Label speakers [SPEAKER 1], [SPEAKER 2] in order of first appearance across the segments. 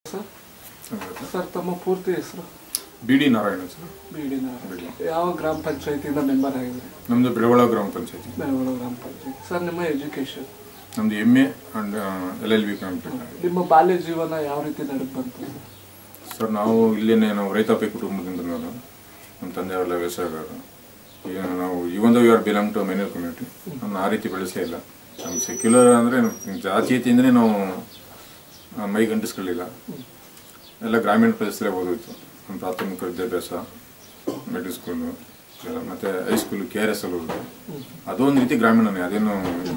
[SPEAKER 1] Sir
[SPEAKER 2] ಹೌದು.
[SPEAKER 1] Sir ತಮ್ಮ ಪೂರ್ತಿ ಹೆಸರು
[SPEAKER 2] B D Narayana sir
[SPEAKER 1] B D Narayana ಯಾವ ಗ್ರಾಮ ಪಂಚಾಯತಿಯಿಂದ ಮೆಂಬರ್ ಆಗಿದ್ರಿ
[SPEAKER 2] ನಮ್ಮದು ಬೆಳಗೊಳ ಗ್ರಾಮ ಪಂಚಾಯತಿ
[SPEAKER 1] ಬೆಳಗೊಳ ಗ್ರಾಮ ಪಂಚಾಯತಿ ಸರ್ ನಿಮ್ಮ ಎಜುಕೇಶನ್
[SPEAKER 2] ನಮ್ಮದು M A and L L B complete
[SPEAKER 1] ನಿಮ್ಮ ಬಾಲ್ಯ ಜೀವನ ಯಾವ ರೀತಿ ನಡೆದು ಬಂತು
[SPEAKER 2] ಸರ್ ನಾವು ಇಲ್ಲೇನೆ ನಾವು ರೈತಾಪಿ ಕುಟುಂಬದಿಂದ ನಾನು ನಮ್ಮ ತಂದೆಯವರೆಲ್ಲ ವ್ಯವಸಾಯಗಾರರು ಈಗ ನಾವು even you are belong to minor community ನಮ್ಮ ಆ ರೀತಿ ಬೆಳೆಸೇ ಇಲ್ಲ ನಮ್ಮ ಸೆಕ್ಯುಲರ್ ಅಂದರೆ ಜಾತೀಯತೆಯಿಂದನೇ ನಾವು ಆ, ಮೈ ಗಂಟಿಸ್ಕೊಳ್ಳಿಲ್ಲ ಎಲ್ಲ ಗ್ರಾಮೀಣ ಪ್ರದೇಶದಲ್ಲೇ ಓದೋಯ್ತು ನಮ್ಮ ಪ್ರಾಥಮಿಕ ವಿದ್ಯಾಭ್ಯಾಸ ಮಿಡ್ಲ್ ಸ್ಕೂಲು ಎಲ್ಲ ಮತ್ತು ಹೈಸ್ಕೂಲು ಕೆ ಆರ್ ಎಸ್ ಅಲ್ಲಿ ಓದಿದೆ ಅದೊಂದು ರೀತಿ ಗ್ರಾಮೀಣನೇ ಅದೇನು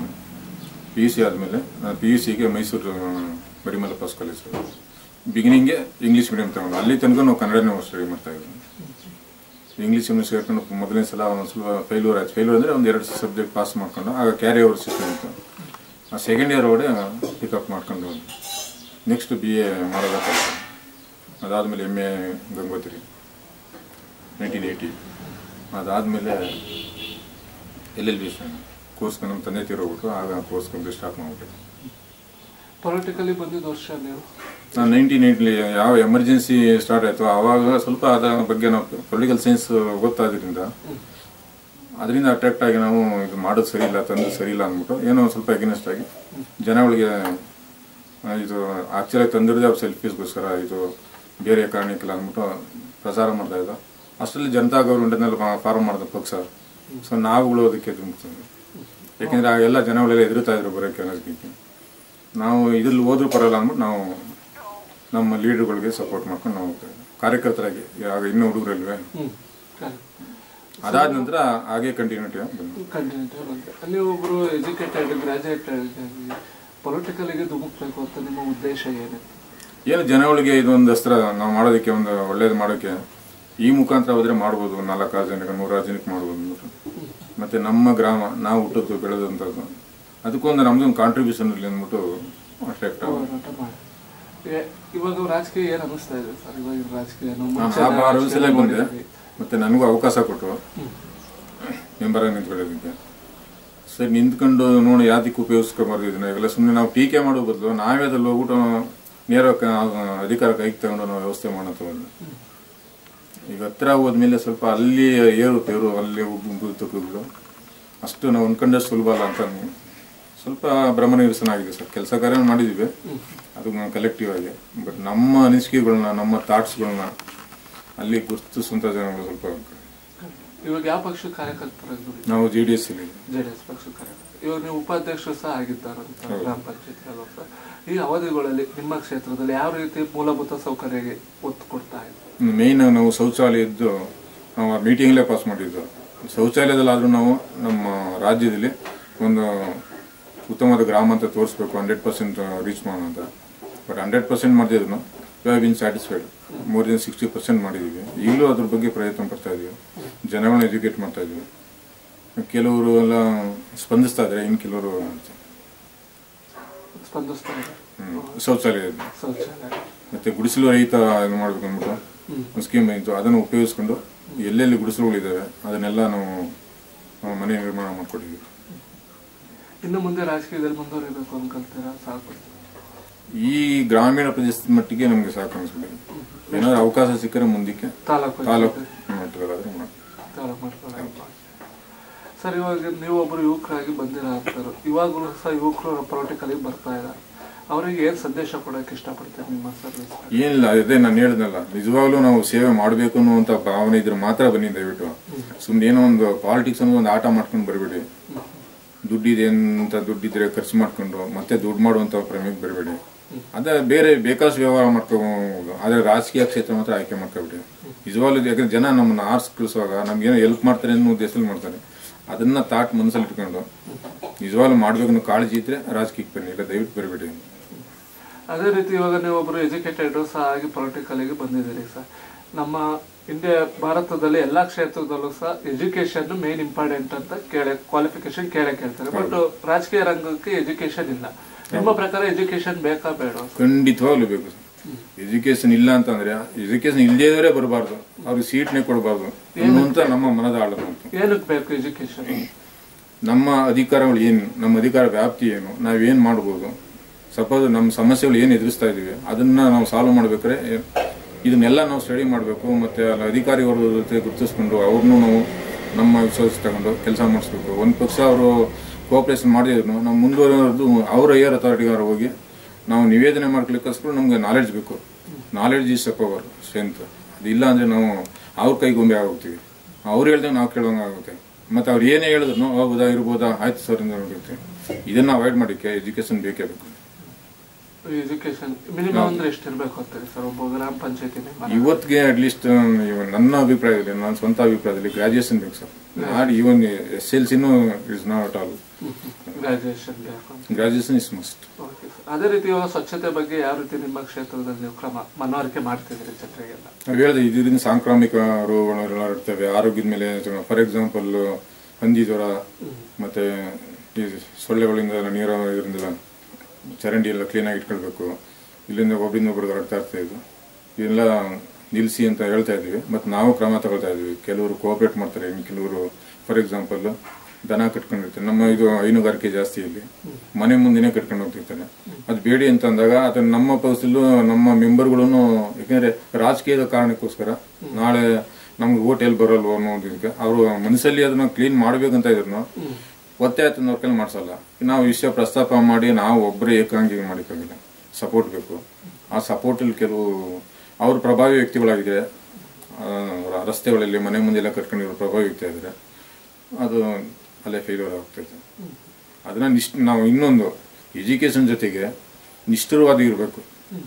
[SPEAKER 2] ಪಿ ಯು ಸಿ ಆದಮೇಲೆ ಪಿ ಯು ಸಿಗೆ ಮೈಸೂರು ಬರಿಮಲ್ಲಪ್ಪ ಕಾಲೇಜ್ ಬಿಗಿನಿಂಗ್ಗೆ ಇಂಗ್ಲೀಷ್ ಮೀಡಿಯಂ ತಗೊಂಡು ಅಲ್ಲಿ ತನಕ ನಾವು ಕನ್ನಡನೇ ಸ್ಟಡಿ ಮಾಡ್ತಾ ಇದ್ವಿ ಇಂಗ್ಲೀಷ್ ಮೀಡಿಯಂ ಸೇರ್ಕೊಂಡು ಮೊದಲನೇ ಸಲ ಒಂದು ಸ್ವಲ್ಪ ಫೇಲ್ಯೂರ್ ಆಯ್ತು ಫೇಲ್ಯೂರ್ ಅಂದರೆ ಒಂದು ಎರಡು ಸಬ್ಜೆಕ್ಟ್ ಪಾಸ್ ಮಾಡ್ಕೊಂಡು ಆಗ ಕ್ಯಾರಿ ಓವರ್ ಸಿಸ್ಟಮ್ ಇತ್ತು ಆ ಸೆಕೆಂಡ್ ಇಯರ್ ಒಳಗೆ ಪಿಕಪ್ ಮಾಡ್ಕೊಂಡು ನೆಕ್ಸ್ಟ್ ಬಿ ಎ ಮಾಡೋದಕ್ಕಾಗ್ತದೆ ಅದಾದಮೇಲೆ M A Gangotri nineteen eighty ಅದಾದಮೇಲೆ ಎಲ್ ಎಲ್ ಬಿ ಕೋರ್ಸ್ ನಮ್ಮ ತಂದೆ ತೀರೋಗ್ಬಿಟ್ರು ಆಗ ಕೋರ್ಸ್ ಕಂಪ್ಲೀಟ್ ಸ್ಟಾಪ್ ಮಾಡ್ಬಿಟ್ಟೆ
[SPEAKER 1] ಪೊಲಿಟಿಕಲಿ ಬಂದಿದ್ದ ವರ್ಷ ನೀವು
[SPEAKER 2] ನಾನು ನೈನ್ಟೀನ್ ಏಯ್ಟ್ಲಿ ಯಾವ ಎಮರ್ಜೆನ್ಸಿ ಸ್ಟಾರ್ಟ್ ಆಯಿತು ಆವಾಗ ಸ್ವಲ್ಪ ಅದರ ಬಗ್ಗೆ ನಾವು ಪೊಲಿಟಿಕಲ್ ಸೈನ್ಸ್ ಗೊತ್ತಾದ್ರಿಂದ ಅದರಿಂದ ಅಟ್ರಾಕ್ಟ್ ಆಗಿ ನಾವು ಇದು ಮಾಡೋದು ಸರಿ ಇಲ್ಲ ತಂದು ಸರಿ ಇಲ್ಲ ಅಂದ್ಬಿಟ್ಟು ಏನೋ ಒಂದು ಸ್ವಲ್ಪ ಅಗೇನೆಸ್ಟ್ ಆಗಿ ಜನಗಳಿಗೆ ಆ, ಇದು ಆಕ್ಚುಲಾಗಿ ತಂದಿರೋದೇ ಅವ್ರು ಸೆಲ್ಫೀಸ್ಗೋಸ್ಕರ ಇದು ಬೇರೆ ಕಾರಣಕ್ಕಿಲ್ಲ ಅಂದ್ಬಿಟ್ಟು ಪ್ರಚಾರ ಮಾಡ್ತಾ ಇದ್ದ ಅಷ್ಟರಲ್ಲಿ ಜನತಾ ಗೌರ್ಮೆಂಟ್ನಲ್ಲಿ ಫಾರ್ಮ್ ಮಾಡಿದ ಪಕ್ಷ ಸೊ ನಾವುಗಳು ಅದಕ್ಕೆ ಧುಮುಕ್ತಂದು ಯಾಕೆಂದ್ರೆ ಆ ಎಲ್ಲ ಜನಗಳೆಲ್ಲ ಎದುರುತ್ತಾ ಇದ್ರು ಬರೋಕ್ಕೆ ಅನ್ನೋದಕ್ಕೆ ನಾವು ಇದ್ರಲ್ಲಿ ಹೋದ್ರೂ ಪರಲ್ಲ ಅಂದ್ಬಿಟ್ಟು ನಾವು ನಮ್ಮ ಲೀಡರ್ಗಳಿಗೆ ಸಪೋರ್ಟ್ ಮಾಡ್ಕೊಂಡು ನಾವು ಹೋಗ್ತಾ ಇದ್ವಿ ಕಾರ್ಯಕರ್ತರಾಗಿ ಆಗ ಇನ್ನೂ ಹುಡುಗರಲ್ವೇ
[SPEAKER 1] ಹ್ಮ್
[SPEAKER 2] ಅದಾದ ನಂತರ ಹಾಗೆ ಕಂಟಿನ್ಯೂಟಿ ಬಂದು
[SPEAKER 1] ಕಂಟಿನ್ಯೂ ಬಂದೆ ನೀವು ಒಬ್ರು ಎಜುಕೇಟೆಡ್ ಗ್ರಾಜುಯೇಟೆಡ್ ಪೊಲಿಟಿಕಲಿಗೆ ಧುಮುಕ್ಬೇಕು ಅಂತ ನಿಮ್ಮ ಉದ್ದೇಶ ಏನಿತ್ತು
[SPEAKER 2] ಏನು ಜನಗಳಿಗೆ ಇದೊಂದು ಅಸ್ತ್ರ ನಾವು ಮಾಡೋದಕ್ಕೆ ಒಂದು ಒಳ್ಳೇದು ಮಾಡೋಕ್ಕೆ ಈ ಮುಖಾಂತರ ಹೋದ್ರೆ ಮಾಡ್ಬೋದು ನಾಲ್ಕಾರು ಜನಕ್ಕೆ ನೂರಾರು ಜನಕ್ಕೆ ಮಾಡ್ಬೋದು ಅಂದ್ಬಿಟ್ಟು ಮತ್ತೆ ನಮ್ಮ ಗ್ರಾಮ ನಾವು ಹುಟ್ಟದ್ದು ಬೆಳೆದಂಥದ್ದು ಅದಕ್ಕೊಂದು ನಮ್ದೊಂದು ಕಾಂಟ್ರಿಬ್ಯೂಷನ್ ಇರಲಿ ಅಂದ್ಬಿಟ್ಟು ಅಟ್ರಾಕ್ಟ್ ಆಗೋದು
[SPEAKER 1] ಹೋರಾಟ ಮಾಡಿ ಏ- ಇವಾಗ ರಾಜಕೀಯ ಏನ್ ಅನಿಸ್ತಾ ಇದೆ ಸರ್ ಇವಾಗಿನ ರಾಜಕೀಯ ನಾವು
[SPEAKER 2] ನಾನು
[SPEAKER 1] ಮುಂಚೆ
[SPEAKER 2] ಆ ಭರವಸೆಲೇ ಬಂದೆ
[SPEAKER 1] ನೋಡಿದ್ವಿ.
[SPEAKER 2] ಮತ್ತೆ ನನಗೂ ಅವಕಾಶ ಕೊಟ್ಟರು ಮೆಂಬರ್ ಆಗಿ ನಿಂತ್ಕೊಳ್ಳೋದಕ್ಕೆ ಸರಿ ನಿಂತ್ಕೊಂಡು ನೋಡಿ ಯಾತಕ್ಕೆ ಉಪಯೋಗಿಸ್ಕೊಂಬಾರ್ದು ಇದನ್ನ ಇವೆಲ್ಲ ಸುಮ್ಮನೆ ನಾವು ಟೀಕೆ ಮಾಡೋ ಬದಲು ನಾವೇ ಅದ್ರಲ್ಲಿ ಹೋಗ್ಬಿಟ್ಟು ನೇರ ಕ- ಅಧಿಕಾರ ಕೈಗೆ ತಗೊಂಡು ನಾವು ವ್ಯವಸ್ಥೆ ಮಾಡೋಣ ತಗೊಂಡು ಈಗ ಹತ್ರ ಹೋದ್ಮೇಲೆ ಸ್ವಲ್ಪ ಅಲ್ಲಿ ಏರು ತೇರು ಅಲ್ಲಿ ಗುರುತುಗಳು ಅಷ್ಟು ನಾವು ಅನ್ಕೊಂಡಷ್ಟು ಸುಲಭ ಅಲ್ಲ ಅಂತ ಅನ್ಕೊಂಡು ಸ್ವಲ್ಪ ಭ್ರಮ ನಿರಸನ ಆಗಿದೆ ಸರ್ ಕೆಲಸ ಕಾರ್ಯ ಮಾಡಿದ್ವಿ ಅದು ಕಲೆಕ್ಟಿವ್ ಆಗಿ ಬಟ್ ನಮ್ಮ ಅನಿಸಿಕೆಗಳನ್ನ ನಮ್ಮ ಥಾಟ್ಸ್ಗಳನ್ನ ಅಲ್ಲಿ ಗುರುತಿಸುವಂಥ ಜನಗಳು ಸ್ವಲ್ಪ
[SPEAKER 1] ಇವಾಗ ಯಾವ ಪಕ್ಷದ ಕಾರ್ಯಕರ್ತರಾಗಿ ದುಡಿ
[SPEAKER 2] ನಾವು ಜೆ ಡಿ ಎಸ್ ಇಲ್ಲಿ
[SPEAKER 1] ಜೆ ಡಿ ಎಸ್ ಪಕ್ಷದ ಕಾರ್ಯಕರ್ತ ಇವಾಗ ನೀವು ಉಪಾಧ್ಯಕ್ಷರು ಸಹ ಆಗಿದ್ದಾರಂತ ಗ್ರಾಮ ಪಂಚಾಯತ್ ಅಲ್ವಾ ಈ ಅವಧಿಗಳಲ್ಲಿ ನಿಮ್ಮ ಕ್ಷೇತ್ರದಲ್ಲಿ ಯಾವ ರೀತಿ ಮೂಲಭೂತ ಸೌಕರ್ಯಕ್ಕೆ ಒತ್ತು ಕೊಡ್ತಾ ಇದೆ
[SPEAKER 2] ಮೇಯ್ನ್ ನಾವು ಶೌಚಾಲಯದ್ದು ನಾವು ಆ ಮೀಟಿಂಗ್ಲೇ ಪಾಸ್ ಮಾಡಿದ್ದು ಶೌಚಾಲಯದಲ್ಲಾದರೂ ನಾವು ನಮ್ಮ ರಾಜ್ಯದಲ್ಲಿ ಒಂದು ಉತ್ತಮವಾದ ಗ್ರಾಮ ಅಂತ ತೋರಿಸ್ಬೇಕು ಹಂಡ್ರೆಡ್ ಪರ್ಸೆಂಟ್ ರೀಚ್ ಮಾಡೋಣ ಅಂತ ಬಟ್ ಹಂಡ್ರೆಡ್ ಪರ್ಸೆಂಟ್ ಮಾಡಿದ್ರು we have been satisfied more than sixty percent ಮಾಡಿದ್ದೀವಿ ಈಗಲೂ ಅದ್ರ ಬಗ್ಗೆ ಪ್ರಯತ್ನ ಪಡ್ತಾ ಇದೀವಿ ಜನಗಳನ್ನ ಎಜುಕೇಟ್ ಮಾಡ್ತಾ ಇದೀವಿ ಕೆಲವರು ಎಲ್ಲ ಸ್ಪಂದಿಸ್ತಾ ಇದ್ದಾರೆ ಇನ್ನು ಕೆಲವರು
[SPEAKER 1] ಸ್ಪಂದಿಸ್ತಾ ಇದೆ
[SPEAKER 2] ಹ್ಮ್, ಶೌಚಾಲಯದ್ದು
[SPEAKER 1] ಶೌಚಾಲಯ
[SPEAKER 2] ಮತ್ತೆ ಗುಡಿಸಲು ರಹಿತ ಇದು ಮಾಡ್ಬೇಕು ಅಂದ್ಬಿಟ್ಟು ಒಂದು ಸ್ಕೀಮ್ ಇತ್ತು ಅದನ್ನು ಉಪಯೋಗಿಸ್ಕೊಂಡು ಎಲ್ಲೆಲ್ಲಿ ಗುಡಿಸಲುಗಳಿದ್ದಾವೆ ಅದನ್ನೆಲ್ಲ ನಾವು ಆ, ಮನೆ ನಿರ್ಮಾಣ ಮಾಡ್ಕೊಟ್ಟಿದ್ವಿ
[SPEAKER 1] ಇನ್ನು ಮುಂದೆ ರಾಜಕೀಯದಲ್ಲಿ ಮುಂದುವರಿಬೇಕು ಅನ್ಕೊಳ್ತೀರಾ ಸಾಕು
[SPEAKER 2] ಈ ಗ್ರಾಮೀಣ ಪ್ರದೇಶದ ಮಟ್ಟಿಗೆ ನಮಗೆ ಸಾಕು ಅನಿಸ್ಬಿಟ್ಟಿದೆ ಏನಾದ್ರು ಅವಕಾಶ ಸಿಕ್ಕರೆ ಮುಂದಕ್ಕೆ
[SPEAKER 1] ತಾಲೂಕು
[SPEAKER 2] ತಾಲೂಕು ಮಟ್ಟದಲ್ಲಾದ್ರೆ ಮಾಡಿ
[SPEAKER 1] ತಾಲೂಕು ಮಟ್ಟದಲ್ಲಿ ಸರ್ ಇವಾಗ ನೀವು ಒಬ್ರು ಯುವಕರಾಗಿ ಬಂದಿರೋ ಅಂತಾರು ಇವಾಗಲೂ ಸಹ ಯುವಕರು ಪೊಲಿಟಿಕಲಿ ಬರ್ತಾ ಇದ್ದಾರೆ ಅವರಿಗೆ ಏನ್ ಸಂದೇಶ ಕೊಡಕ್ಕೆ ಇಷ್ಟಪಡ್ತೀರಿ ನಿಮ್ಮ ಸರ್ವಿಸ್
[SPEAKER 2] ಏನಿಲ್ಲ ಅದೇ ನಾನು ಹೇಳಿದ್ನಲ್ಲ ನಿಜವಾಗ್ಲೂ ನಾವು ಸೇವೆ ಮಾಡಬೇಕು ಅನ್ನುವಂಥ ಭಾವನೆ ಇದ್ರೆ ಮಾತ್ರ ಬನ್ನಿ ದಯವಿಟ್ಟು ಸುಮ್ಮನೆ ಏನೋ ಒಂದು ಪಾಲಿಟಿಕ್ಸ್ ಅನ್ನೋ ಒಂದು ಆಟ ಮಾಡ್ಕೊಂಡು ಬರಬೇಡಿ ದುಡ್ಡಿದೆ ಅಂತ ದುಡ್ಡಿದ್ರೆ ಖರ್ಚು ಮಾಡ್ಕೊಂಡು ಮತ್ತೆ ದುಡ್ಡು ಮಾಡುವಂಥ ಪ್ರಮೇಯಕ್ಕೆ ಬರಬೇಡಿ ಅದೇ ಬೇರೆ ಬೇಕಾದಷ್ಟು ವ್ಯವಹಾರ ಮಾಡ್ಕೋಬಹುದು ಆದ್ರೆ ರಾಜಕೀಯ ಕ್ಷೇತ್ರ ಮಾತ್ರ ಆಯ್ಕೆ ಮಾಡ್ಕೊಬಿಡಿ ನಿಜವಾಗ್ಲೂ ಯಾಕಂದ್ರೆ ಜನ ನಮ್ಮನ್ನ ಆರ್ಸ್ ಕಳಿಸುವಾಗ ನಮ್ಗೇನೋ ಹೆಲ್ಪ್ ಮಾಡ್ತಾರೆ ಅನ್ನೋ ಉದ್ದೇಶದಲ್ಲಿ ಮಾಡ್ತಾರೆ ಅದನ್ನ ತಾಟ್ ಮನಸ್ಸಲ್ಲಿ ಇಟ್ಕೊಂಡು ನಿಜವಾಗ್ಲೂ ಮಾಡ್ಬೇಕು ಅನ್ನೋ ಕಾಳಜಿ ಇದ್ರೆ ರಾಜಕೀಯಕ್ಕೆ ಬನ್ನಿ ಇಲ್ಲ ದಯವಿಟ್ಟು ಬರಬೇಡಿ
[SPEAKER 1] ಅದೇ ರೀತಿ ಇವಾಗ ನೀವು ಒಬ್ರು ಎಜುಕೇಟೆಡ್ ಸಹ ಆಗಿ ಪೊಲಿಟಿಕಲಿಗೆ ಬಂದಿದ್ದೀರಿ ಸರ್ ನಮ್ಮ ಇಂಡಿಯಾ ಭಾರತದಲ್ಲಿ ಎಲ್ಲಾ ಕ್ಷೇತ್ರದಲ್ಲೂ ಸಹ ಎಜುಕೇಶನ್ ಮೇನ್ ಇಂಪಾರ್ಟೆಂಟ್ ಅಂತ ಕೇಳೆ ಕ್ವಾಲಿಫಿಕೇಶನ್ ಕೇಳೇ ಕೇಳ್ತಾರೆ ಬಟ್ ರಾಜಕೀಯ ರಂಗಕ್ಕೆ ಎಜುಕೇಶನ್ ಇಲ್ಲ ನಿಮ್ಮ ಪ್ರಕಾರ ಎಜುಕೇಶನ್ ಬೇಕಾ ಬೇಡ
[SPEAKER 2] ಖಂಡಿತವಾಗ್ಲೂ ಬೇಕು ಎಜುಕೇಶನ್ ಇಲ್ಲ ಅಂತಂದ್ರೆ ಎಜುಕೇಶನ್ ಇಲ್ಲದೇ ಬರಬಾರ್ದು ಅವ್ರಿಗೆ ಸೀಟ್ನೇ ಕೊಡಬಾರ್ದು ಅನ್ನುವಂತ ನಮ್ಮ ಮನದ ಆಳದ ಮಾತು
[SPEAKER 1] ಏನಕ್ಕೆ ಬೇಕು ಎಜುಕೇಶನ್
[SPEAKER 2] ನಮ್ಮ ಅಧಿಕಾರಗಳು ಏನು ನಮ್ಮ ಅಧಿಕಾರ ವ್ಯಾಪ್ತಿ ಏನು ನಾವೇನ್ ಮಾಡ್ಬೋದು ಸಪೋಸ್ ನಮ್ಮ ಸಮಸ್ಯೆಗಳು ಏನು ಎದುರಿಸ್ತಾ ಇದೀವಿ ಅದನ್ನ ನಾವು ಸಾಲ್ವ್ ಮಾಡ್ಬೇಕಾದ್ರೆ ಇದನ್ನೆಲ್ಲ ನಾವು ಸ್ಟಡಿ ಮಾಡಬೇಕು ಮತ್ತೆ ಅಲ್ಲಿ ಅಧಿಕಾರಿಗಳ ಜೊತೆ ಗುರುತಿಸ್ಕೊಂಡು ಅವ್ರನ್ನೂ ನಾವು ನಮ್ಮ ವಿಶ್ವಾಸ ತಗೊಂಡು ಕೆಲಸ ಮಾಡಿಸ್ಬೇಕು ಒಂದು ಪಕ್ಷ ಅವರು ಕೋಆಪರೇಷನ್ ಮಾಡಿದ್ರು ನಾವು ಮುಂದುವರೆದು ಅವರ ಏರ್ ಅಥಾರಿಟಿಗಾರ ಹೋಗಿ ನಾವು ನಿವೇದನೆ ಮಾಡ್ಲಿಕ್ಕೋಸ್ಕರ ನಮ್ಗೆ ನಾಲೆಡ್ಜ್ ಬೇಕು ನಾಲೆಡ್ಜ್ ಈಸ್ ಪವರ್ ಸ್ಟ್ರೆಂತ್ ಅದಿಲ್ಲ ಅಂದ್ರೆ ನಾವು ಅವ್ರ ಕೈಗೊಂಬೆ ಆಗೋಗ್ತೀವಿ ಅವ್ರು ಹೇಳ್ದಂಗೆ ನಾವು ಕೇಳೋಂಗೆ ಆಗುತ್ತೆ ಮತ್ತೆ ಅವ್ರು ಏನೇ ಹೇಳಿದ್ರು ಹೌದಾ ಇರ್ಬೋದಾ ಆಯ್ತು ಸರ್ ಅಂತ ಹೇಳ್ಬಿಡ್ತೀವಿ ಇದನ್ನ ಅವಾಯ್ಡ್ ಮಾಡಿಕ್ಕೆ ಎಜುಕೇಶನ್ ಬೇಕೇ ಬೇಕು
[SPEAKER 1] ಎಜುಕೇಶನ್ ಮಿನಿಮಮ್ ಅಂದ್ರೆ ಎಷ್ಟು ಇರ್ಬೇಕು ಅಂತೀರಿ ಸರ್ ಒಬ್ಬ ಗ್ರಾಮ ಪಂಚಾಯತಿ
[SPEAKER 2] ಇವತ್ತಿಗೆ ಅಟ್ಲೀಸ್ಟ್ ನನ್ನ ಅಭಿಪ್ರಾಯದಲ್ಲಿ ನನ್ನ ಸ್ವಂತ ಅಭಿಪ್ರಾಯದಲ್ಲಿ ಗ್ರಾಜುಯೇಷನ್ ಬೇಕು ಸರ್ ಮಾಡಿ ಇವನ್ ಎಸ್ ಎಲ್ ಸಿನೂ ಇಸ್ ನಾಟ್ ಆಲ್
[SPEAKER 1] ಗ್ರಾಜುಯೇಷನ್ ಬೇಕು ಅಂತ
[SPEAKER 2] graduation is must
[SPEAKER 1] okay sir ಅದೇ ರೀತಿ ಇವಾಗ ಸ್ವಚ್ಛತೆ ಬಗ್ಗೆ ಯಾವ ರೀತಿ ನಿಮ್ಮ ಕ್ಷೇತ್ರದಲ್ಲಿ ನೀವು ಕ್ರಮ ಮನವರಿಕೆ ಮಾಡ್ತಿದ್ರಿ ಜನರಿಗೆಲ್ಲ
[SPEAKER 2] ನಾವು ಹೇಳಿದೆ ಇದರಿಂದ ಸಾಂಕ್ರಾಮಿಕ ರೋಗಗಳೆಲ್ಲ ಇರ್ತವೆ ಆರೋಗ್ಯದ ಮೇಲೆ ಫಾರ್ ಎಕ್ಸಾಂಪಲ್ ಹಂದಿ ಜ್ವರ ಮತ್ತೆ ಈ ಸೊಳ್ಳೆಗಳಿಂದ ನೀರು ಇದರಿಂದ ಚರಂಡಿ ಎಲ್ಲ ಕ್ಲೀನಾಗಿ ಇಟ್ಕೊಳ್ಬೇಕು ಇಲ್ಲಿಂದ ಒಬ್ಬರಿಂದ ಒಬ್ಬರಿಗೆ ಹರಡ್ತಾ ಇರ್ತಾ ಇದು ಇದೆಲ್ಲ ನಿಲ್ಲಿಸಿ ಅಂತ ಹೇಳ್ತಾ ಇದ್ವಿ ಮತ್ತು ನಾವು ಕ್ರಮ ತಗೊಳ್ತಾ ಇದ್ವಿ ಕೆಲವರು ಕೋಆಪರೇಟ್ ಮಾಡ್ತಾರೆ ಇನ್ನು ಕೆಲವರು ಫಾರ್ ಎಕ್ಸಾಂಪಲ್ ದನ ಕಟ್ಕೊಂಡಿರ್ತಾರೆ ನಮ್ಮ ಇದು ಹೈನುಗಾರಿಕೆ ಜಾಸ್ತಿ ಇಲ್ಲಿ ಮನೆ ಮುಂದೆನೇ ಕಟ್ಕೊಂಡು ಹೋಗ್ತಿರ್ತಾರೆ ಅದು ಬೇಡಿ ಅಂತ ಅಂದಾಗ ಅದನ್ನ ನಮ್ಮ ಪಕ್ಷದಲ್ಲೂ ನಮ್ಮ ಮೆಂಬರ್ಗಳು ಯಾಕಂದ್ರೆ ರಾಜಕೀಯದ ಕಾರಣಕ್ಕೋಸ್ಕರ ನಾಳೆ ನಮ್ಗೆ ಓಟ್ ಎಲ್ಲಿ ಬರಲ್ವೋ ಅನ್ನೋದಕ್ಕೆ ಅವರು ಮನಸ್ಸಲ್ಲಿ ಅದನ್ನ ಕ್ಲೀನ್ ಮಾಡ್ಬೇಕಂತ ಇದ್ರು ಒತ್ತಾಯ ತಂದವ್ರ ಕೈಲಿ ಮಾಡಿಸಲ್ಲ ನಾವು ವಿಷಯ ಪ್ರಸ್ತಾಪ ಮಾಡಿ ನಾವು ಒಬ್ಬರೇ ಏಕಾಂಗಿ ಮಾಡಿಕ್ಕಾಗಿಲ್ಲ ಸಪೋರ್ಟ್ ಬೇಕು ಆ ಸಪೋರ್ಟಲ್ಲಿ ಕೆಲವು ಅವ್ರ ಪ್ರಭಾವಿ ವ್ಯಕ್ತಿಗಳಾಗಿದೆ ಆ, ರಸ್ತೆಗಳಲ್ಲಿ ಮನೆ ಮುಂದೆಲ್ಲ ಕಟ್ಕೊಂಡಿರೋ ಪ್ರಭಾವಿ ವ್ಯಕ್ತಿ ಆಗಿದ್ರೆ ಅದು ಅಲ್ಲೇ ಫೇಲ್ಯೂರ್ ಆಗ್ತೈತೆ ಅದನ್ನ ನಿಷ್ಠ ನಾವು ಇನ್ನೊಂದು ಎಜುಕೇಶನ್ ಜೊತೆಗೆ ನಿಷ್ಠುರವಾದಿ ಇರಬೇಕು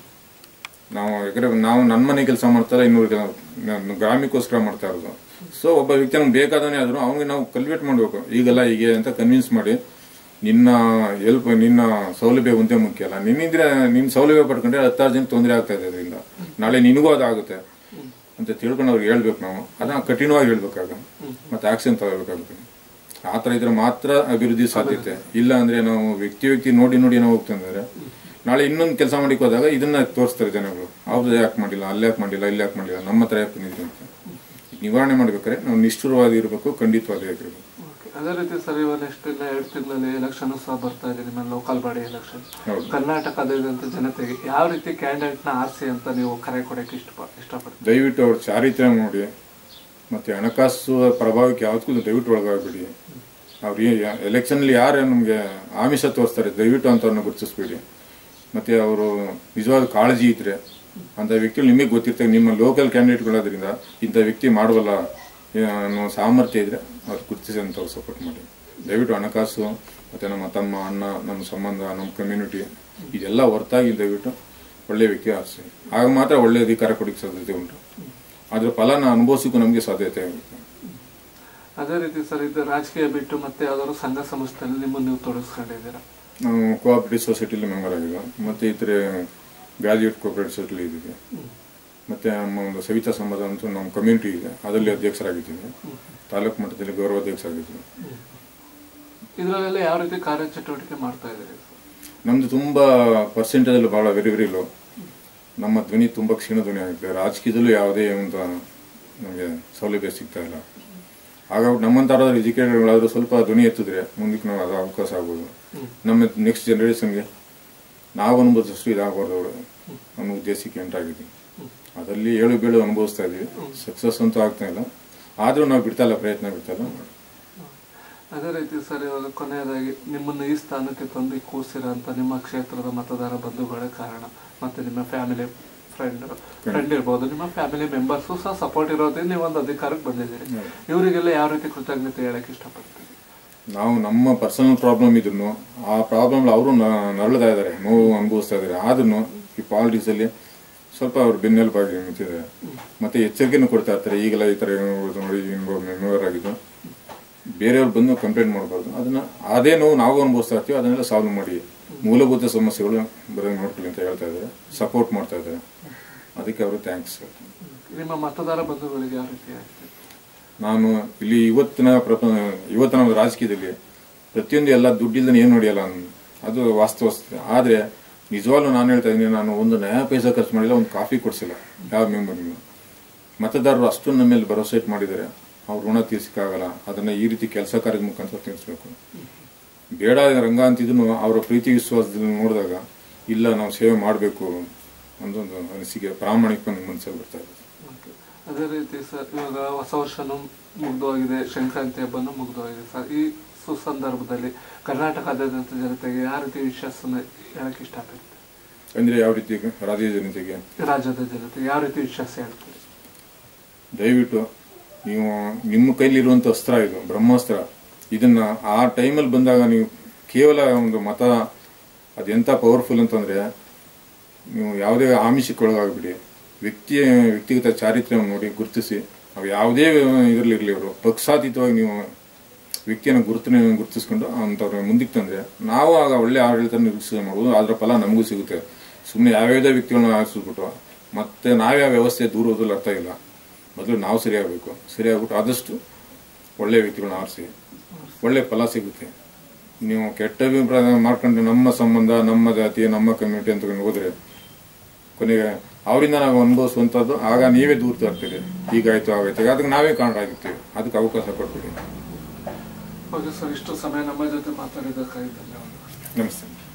[SPEAKER 2] ನಾವು ಯಾಕಂದ್ರೆ ನಾವು ನನ್ನ ಮನೆ ಕೆಲಸ ಮಾಡ್ತಾರೆ ಇನ್ನೂರು ಗ್ರಾಮಕ್ಕೋಸ್ಕರ ಮಾಡ್ತಾ ಇರೋದು ಸೊ ಒಬ್ಬ ವ್ಯಕ್ತಿ ನಮ್ಗೆ ಬೇಕಾದವನೇ ಆದ್ರೂ ಅವ್ನಿಗೆ ನಾವು ಕಲ್ವೇಟ್ ಮಾಡಬೇಕು ಈಗೆಲ್ಲ ಹೀಗೆ ಅಂತ ಕನ್ವಿನ್ಸ್ ಮಾಡಿ ನಿನ್ನ ಹೆಲ್ಪ್ ನಿನ್ನ ಸೌಲಭ್ಯ ಒಂದೇ ಮುಖ್ಯ ಅಲ್ಲ ನಿನ್ನಿದ್ರೆ ನಿನ್ನ ಸೌಲಭ್ಯ ಪಡ್ಕೊಂಡ್ರೆ ಹತ್ತಾರು ಜನ ತೊಂದರೆ ಆಗ್ತಾ ಇದೆ ಅದರಿಂದ ನಾಳೆ ನಿನಗೂ ಅದಾಗುತ್ತೆ ಅಂತ ತಿಳ್ಕೊಂಡು ಅವ್ರಿಗೆ ಹೇಳ್ಬೇಕು ನಾವು ಅದನ್ನ ಕಠಿಣವಾಗಿ ಹೇಳ್ಬೇಕಾಗ ಮತ್ತೆ ಆಕ್ಷನ್ ತಗೋಬೇಕಾಗುತ್ತೆ ಆ ಥರ ಇದ್ರೆ ಮಾತ್ರ ಅಭಿವೃದ್ಧಿ ಸಾಧ್ಯತೆ ಇಲ್ಲ ಅಂದ್ರೆ ನಾವು ವ್ಯಕ್ತಿ ವ್ಯಕ್ತಿ ನೋಡಿ ನೋಡಿ ನಾವು ಹೋಗ್ತಂದ್ರೆ ನಾಳೆ ಇನ್ನೊಂದು ಕೆಲಸ ಮಾಡಿಕ್ ಹೋದಾಗ ಇದನ್ನ ತೋರಿಸ್ತಾರೆ ಜನಗಳು ಅವ್ರದ್ದು ಯಾಕೆ ಮಾಡಿಲ್ಲ ಅಲ್ಲಿ ಯಾಕೆ ಮಾಡಿಲ್ಲ ಇಲ್ಲಿ ಯಾಕೆ ಮಾಡಿಲ್ಲ ನಮ್ಮ ಹತ್ರ ಯಾಕೆ ಬಂದಿದೆ ಅಂತ ನಿವಾರಣೆ ಮಾಡ್ಬೇಕಾದ್ರೆ ನಾವು ನಿಷ್ಠುರವಾದಿ ಇರಬೇಕು ಖಂಡಿತವಾದಿ ಆಗಿರ್ಬೇಕು
[SPEAKER 1] ಓಕೆ ಅದೇ ರೀತಿ ಸರ್ ಇವಾಗ ನೆಕ್ಸ್ಟ್ ಇನ್ನ ಎರಡು ತಿಂಗಳಲ್ಲಿ ಎಲೆಕ್ಷನ್ ಸಹ ಬರ್ತಾ ಇದೆ ನಿಮ್ಮ ಲೋಕಲ್ ಬಾಡಿ ಎಲೆಕ್ಷನ್
[SPEAKER 2] ಹೌದು.
[SPEAKER 1] ಕರ್ನಾಟಕದಾದ್ಯಂತ ಜನತೆಗೆ ಯಾವ ರೀತಿ ಕ್ಯಾಂಡಿಡೇಟ್ ನ ಆರಿಸಿ ಅಂತ ನೀವು ಕರೆ ಕೊಡಕ್ಕೆ ಇಷ್ಟ ಇಷ್ಟಪಡ್ತೀವಿ
[SPEAKER 2] ದಯವಿಟ್ಟು ಅವ್ರ ಚಾರಿತ್ರ್ಯ ನೋಡಿ ಮತ್ತೆ ಹಣಕಾಸು ಪ್ರಭಾವಕ್ಕೆ ಯಾವತ್ತೂ ದಯವಿಟ್ಟು ಒಳಗಾಗಬೇಡಿ ಅವ್ರು ಎಲೆಕ್ಷನ್ಲಿ ಯಾರು ನಮಗೆ ಆಮಿಷ ತೋರಿಸ್ತಾರೆ ದಯವಿಟ್ಟು ಅಂತವ್ರನ್ನ ಗುರುತಿಸ್ಬೇಡಿ ಮತ್ತೆ ಅವರು ನಿಜವಾದ ಕಾಳಜಿ ಇದ್ರೆ ಅಂತ ವ್ಯಕ್ತಿಗಳು ನಿಮಗೆ ಗೊತ್ತಿರ್ತದೆ ನಿಮ್ಮ ಲೋಕಲ್ ಕ್ಯಾಂಡಿಡೇಟ್ಗಳಾದ್ರಿಂದ ಇಂಥ ವ್ಯಕ್ತಿ ಮಾಡಬಲ್ಲ ಅನ್ನೋ ಸಾಮರ್ಥ್ಯ ಇದ್ರೆ ಅವ್ರು ಗುರುತಿಸಿ ಅಂತ ಸಪೋರ್ಟ್ ಮಾಡಿ ದಯವಿಟ್ಟು ಹಣಕಾಸು ಮತ್ತೆ ನಮ್ಮ ತಮ್ಮ ಅಣ್ಣ ನಮ್ಮ ಸಂಬಂಧ ನಮ್ಮ ಕಮ್ಯುನಿಟಿ ಇದೆಲ್ಲ ಹೊರತಾಗಿ ದಯವಿಟ್ಟು ಒಳ್ಳೆ ವ್ಯಕ್ತಿ ಆರಿಸಿ ಆಗ ಮಾತ್ರ ಒಳ್ಳೆ ಅಧಿಕಾರ ಕೊಡಕ್ಕೆ ಸಾಧ್ಯತೆ ಉಂಟು ಅದ್ರ ಫಲನ ಅನುಭವಿಸಕ್ಕೂ ನಮಗೆ ಸಾಧ್ಯತೆ ಆಗುತ್ತೆ
[SPEAKER 1] ಅದೇ ರೀತಿ ಸರ್ ಇದು ರಾಜಕೀಯ ಬಿಟ್ಟು ಮತ್ತೆ ಯಾವ್ದಾದ್ರು ಸಂಘ ಸಂಸ್ಥೆಯಲ್ಲಿ ನಿಮ್ಮನ್ನು ನೀವು ತೊಡಗಿಸ್ಕೊಂಡಿದ್ದೀರಾ
[SPEAKER 2] ನಾವು ಕೋಆಪರೇಟಿವ್ ಸೊಸೈಟಿಲಿ ಮೆಂಬರ್ ಆಗಿದ್ವಿ ಮತ್ತೆ ಇತರ ಗ್ರಾಜುಯೇಟ್ ಕೋಆಪರೇಟಿವ್ ಸೊಸೈಟಿ ಇದ್ದೀವಿ ಮತ್ತೆ ನಮ್ಮ ಒಂದು ಸವಿತಾ ಸಮಾಜ ಅಂತ ನಮ್ಮ ಕಮ್ಯುನಿಟಿ ಇದೆ ಅದರಲ್ಲಿ ಅಧ್ಯಕ್ಷರಾಗಿದ್ದೀವಿ ತಾಲೂಕು ಮಟ್ಟದಲ್ಲಿ ಗೌರವಾಧ್ಯಕ್ಷರಾಗಿದ್ದೀವಿ
[SPEAKER 1] ಇದರಲ್ಲೆಲ್ಲ ಯಾವ ರೀತಿ ಕಾರ್ಯಚಟುವಟಿಕೆ ಮಾಡ್ತಾ ಇದ್ದೀರಿ ಸರ್
[SPEAKER 2] ನಮ್ದು ತುಂಬಾ ಪರ್ಸೆಂಟೇಜ್ ಬಹಳ ವೆರಿ ವೆರಿ ಲೋ ನಮ್ಮ ಧ್ವನಿ ತುಂಬಾ ಕ್ಷೀಣ ಧ್ವನಿ ಆಗುತ್ತೆ ರಾಜಕೀಯದಲ್ಲೂ ಯಾವುದೇ ಒಂದು ನಮಗೆ ಸೌಲಭ್ಯ ಸಿಗ್ತಾ ಇಲ್ಲ ಹಾಗಾಗಿ ನಮ್ಮಂತಾರಾದ್ರೂ ಎಜುಕೇಟೆಡ್ಗಳಾದ್ರೂ ಸ್ವಲ್ಪ ಧ್ವನಿ ಎತ್ತಿದ್ರೆ ಮುಂದಕ್ಕೆ ನಾವು ಅದು ಅವಕಾಶ ಆಗ್ಬೋದು ನಮ್ಮ ನೆಕ್ಸ್ಟ್ ಜನರೇಷನ್ಗೆ ನಾವು ಅನುಭವಿಸಷ್ಟು ಇದಾಗಬಾರ್ದು ಅವರು ಅನ್ನೋ ಉದ್ದೇಶಕ್ಕೆ ಎಂಟಾಗಿದ್ದೀವಿ ಅದರಲ್ಲಿ ಏಳು ಬೀಳು ಅನುಭವಿಸ್ತಾ ಇದೀವಿ ಸಕ್ಸಸ್ ಅಂತೂ ಆಗ್ತಾ ಇಲ್ಲ ಆದ್ರೂ ನಾವು ಬಿಡ್ತಾ ಇಲ್ಲ ಪ್ರಯತ್ನ ಬಿಡ್ತಾ ಇಲ್ಲ
[SPEAKER 1] ಅದೇ ರೀತಿ ಸರ್ ಇವಾಗ ಕೊನೆಯದಾಗಿ ನಿಮ್ಮನ್ನು ಈ ಸ್ಥಾನಕ್ಕೆ ತಂದು ಕೂರಿಸಿರೋಂಥ ನಿಮ್ಮ ಕ್ಷೇತ್ರದ ಮತದಾರ ಬಂಧುಗಳೇ ಕಾರಣ ಮತ್ತೆ ನಿಮ್ಮ ಫ್ಯಾಮಿಲಿ ಫ್ರೆಂಡ್ ಫ್ರೆಂಡ್ ಇರ್ಬೋದು ನಿಮ್ಮ ಫ್ಯಾಮಿಲಿ ಮೆಂಬರ್ಸು ಸಹ ಸಪೋರ್ಟ್ ಇರೋದ್ರಿಂದ ನೀವು ಒಂದು ಅಧಿಕಾರಕ್ಕೆ ಬಂದಿದ್ದೀರಿ ಇವರಿಗೆಲ್ಲ ಯಾವ ರೀತಿ ಕೃತಜ್ಞತೆ ಹೇಳಕ್ ಇಷ್ಟಪಡ್ತೀವಿ
[SPEAKER 2] ನಾವು ನಮ್ಮ ಪರ್ಸನಲ್ ಪ್ರಾಬ್ಲಮ್ ಇದ್ರು ಆ ಪ್ರಾಬ್ಲಮ್ ಅವರು ನರಳ್ತಾ ಇದ್ದಾರೆ ನೋವು ಅನುಭವಿಸ್ತಾ ಇದ್ದಾರೆ ಆದ್ರೂ ಈ ಪಾಲಿಟಿಕ್ಸ್ ಅಲ್ಲಿ ಸ್ವಲ್ಪ ಅವ್ರು ಬೆನ್ನೆಲುಬಾಗಿ ನಿಂತಿದ್ದಾರೆ ಮತ್ತೆ ಎಚ್ಚರಿಕೆನೂ ಕೊಡ್ತಾ ಇರ್ತಾರೆ ಈಗೆಲ್ಲ ಈ ತರ ಏನಾದ್ರು ನೋಡಿ ಮೆಂಬರ್ ಆಗಿದ್ದು ಬೇರೆಯವ್ರು ಬಂದು ಕಂಪ್ಲೇಂಟ್ ಮಾಡಬಾರ್ದು ಅದನ್ನ ಅದೇ ನೋವು ನಾವು ಅನುಭವಿಸ್ತಾ ಇರ್ತೀವಿ ಅದನ್ನೆಲ್ಲ ಸಾಲ್ವ್ ಮಾಡಿ ಮೂಲಭೂತ ಸಮಸ್ಯೆಗಳು ಬರೋಂಗೆ ನೋಡ್ಕೊಳ್ಳಿ ಅಂತ ಹೇಳ್ತಾ ಇದ್ದಾರೆ ಸಪೋರ್ಟ್ ಮಾಡ್ತಾ ಇದ್ದಾರೆ ಅದಕ್ಕೆ ಅವರು ಥ್ಯಾಂಕ್ಸ್
[SPEAKER 1] ನಿಮ್ಮ ಮತದಾರ ಬಂಧುಗಳಿಗೆ ಯಾವ ರೀತಿ ಆಗ್ತದೆ
[SPEAKER 2] ನಾನು ಇಲ್ಲಿ ಇವತ್ತಿನ ಪ್ರಪ ಇವತ್ತಿನ ಒಂದು ರಾಜಕೀಯದಲ್ಲಿ ಪ್ರತಿಯೊಂದು ಎಲ್ಲ ದುಡ್ಡಿಲ್ದನೆ ಏನು ನೋಡಿಯಲ್ಲ ನಾನು ಅದು ವಾಸ್ತವ ಆದ್ರೆ ನಿಜವಾಗ್ಲೂ ನಾನು ಹೇಳ್ತಾ ಇದ್ದೀನಿ ನಾನು ಒಂದು ನ್ಯಾಯ ಪೈಸಾ ಖರ್ಚು ಮಾಡಿಲ್ಲ ಒಂದು ಕಾಫಿ ಕೊಡಿಸಿಲ್ಲ ಯಾವ ಮೆಂಬರ್ಗೂ ಮತದಾರರು ಅಷ್ಟು ನಮ್ಮ ಮೇಲೆ ಭರವಸೆ ಇಟ್ಟು ಮಾಡಿದ್ದಾರೆ ಅವ್ರ ಋಣ ತೀರ್ಸಕ್ಕಾಗಲ್ಲ ಅದನ್ನ ಈ ರೀತಿ ಕೆಲಸ ಕಾರ್ಯದ ಮುಖಾಂತರ ತೀರಿಸ್ಬೇಕು ಬೇಡ ರಂಗ ಅಂತಿದ್ರು ಅವರ ಪ್ರೀತಿ ವಿಶ್ವಾಸದಲ್ಲಿ ನೋಡಿದಾಗ ಇಲ್ಲ ನಾವು ಸೇವೆ ಮಾಡಬೇಕು ಅನ್ನೊಂದು ಅನಿಸಿಕೆ ಪ್ರಾಮಾಣಿಕ ಮನಸ್ಸಲ್ಲಿ ಬರ್ತಾ ಇದೆ
[SPEAKER 1] Okay. ಅದೇ ರೀತಿ ಸರ್ ಇವಾಗ ಹೊಸ ವರ್ಷನೂ ಮುಗ್ದೋಗಿದೆ ಸಂಕ್ರಾಂತಿ ಹಬ್ಬನೂ ಮುಗ್ದೋಗಿದೆ ಸರ್ ಈ ಸುಸಂದರ್ಭದಲ್ಲಿ ಕರ್ನಾಟಕದಾದ್ಯಂತ ಜನತೆಗೆ ಯಾವ ರೀತಿ ವಿಶ್ವಾಸನ ಹೇಳಕ್ಕೆ ಇಷ್ಟಪಡ್ತೀವಿ
[SPEAKER 2] ಅಂದರೆ ಯಾವ ರೀತಿ ರಾಜ್ಯ ಜನತೆಗೆ
[SPEAKER 1] ರಾಜ್ಯದ ಜನತೆ ಯಾವ ರೀತಿ ವಿಶ್ವಾಸ ಹೇಳ್ತೀರಿ
[SPEAKER 2] ದಯವಿಟ್ಟು ನೀವು ನಿಮ್ಮ ಕೈಲಿರುವಂಥ ಅಸ್ತ್ರ ಇದು ಬ್ರಹ್ಮಾಸ್ತ್ರ ಇದನ್ನ ಆ ಟೈಮಲ್ಲಿ ಬಂದಾಗ ನೀವು ಕೇವಲ ಒಂದು ಮತ ಅದೆಂಥ ಪವರ್ಫುಲ್ ಅಂತಂದರೆ ನೀವು ಯಾವುದೇ ಆಮಿಷಕ್ಕೆ ಒಳಗಾಗ್ಬಿಡಿ ವ್ಯಕ್ತಿಯ ವ್ಯಕ್ತಿಗತ ಚಾರಿತ್ರ್ಯವನ್ನು ನೋಡಿ ಗುರುತಿಸಿ ನಾವು ಯಾವುದೇ ಇದರಲ್ಲಿರಲಿ ಅವರು ಪಕ್ಷಾತೀತವಾಗಿ ನೀವು ವ್ಯಕ್ತಿಯನ್ನು ಗುರುತನೆ ಗುರುತಿಸ್ಕೊಂಡು ಅಂಥವ್ರ ಮುಂದಕ್ಕೆ ತಂದರೆ ನಾವು ಆಗ ಒಳ್ಳೆ ಆಡಳಿತ ನಿರೀಕ್ಷೆ ಮಾಡ್ಬೋದು ಅದರ ಫಲ ನಮಗೂ ಸಿಗುತ್ತೆ ಸುಮ್ಮನೆ ಯಾವ್ಯಾವುದೇ ವ್ಯಕ್ತಿಗಳನ್ನ ಆರಿಸ್ಬಿಟ್ಟು ಮತ್ತೆ ನಾವ್ಯಾವ ವ್ಯವಸ್ಥೆ ದೂರ ಹೋದಲ್ಲಿ ಅರ್ಥ ಇಲ್ಲ ಮೊದಲು ನಾವು ಸರಿಯಾಗಬೇಕು ಸರಿಯಾಗ್ಬಿಟ್ಟು ಆದಷ್ಟು ಒಳ್ಳೆ ವ್ಯಕ್ತಿಗಳನ್ನ ಆರಿಸಿ ಒಳ್ಳೆ ಫಲ ಸಿಗುತ್ತೆ ನೀವು ಕೆಟ್ಟ ಅಭಿಪ್ರಾಯ ಮಾಡ್ಕೊಂಡು ನಮ್ಮ ಸಂಬಂಧ ನಮ್ಮ ಜಾತಿ ನಮ್ಮ ಕಮ್ಯುನಿಟಿ ಅಂತ ಹೋದ್ರೆ ಕೊನೆಗೆ ಅವರಿಂದ ನಾವು ಅನುಭವಿಸುವಂಥದ್ದು ಆಗ ನೀವೇ ದೂರ ತರ್ತೀರಿ ಹೀಗಾಯ್ತು ಆಗಾಯ್ತು ಅದಕ್ಕೆ ನಾವೇ ಕಾರಣ ಆಗಿರ್ತೀವಿ ಅದಕ್ಕೆ ಅವಕಾಶ ಕೊಡ್ತೀವಿ
[SPEAKER 1] ಓಕೆ ಸರ್ ಇಷ್ಟು ಸಮಯ ನಮ್ಮ ಜೊತೆ ಮಾತಾಡಿದ್ದಕ್ಕಾಗಿ ಧನ್ಯವಾದ
[SPEAKER 2] ನಮಸ್ತೆ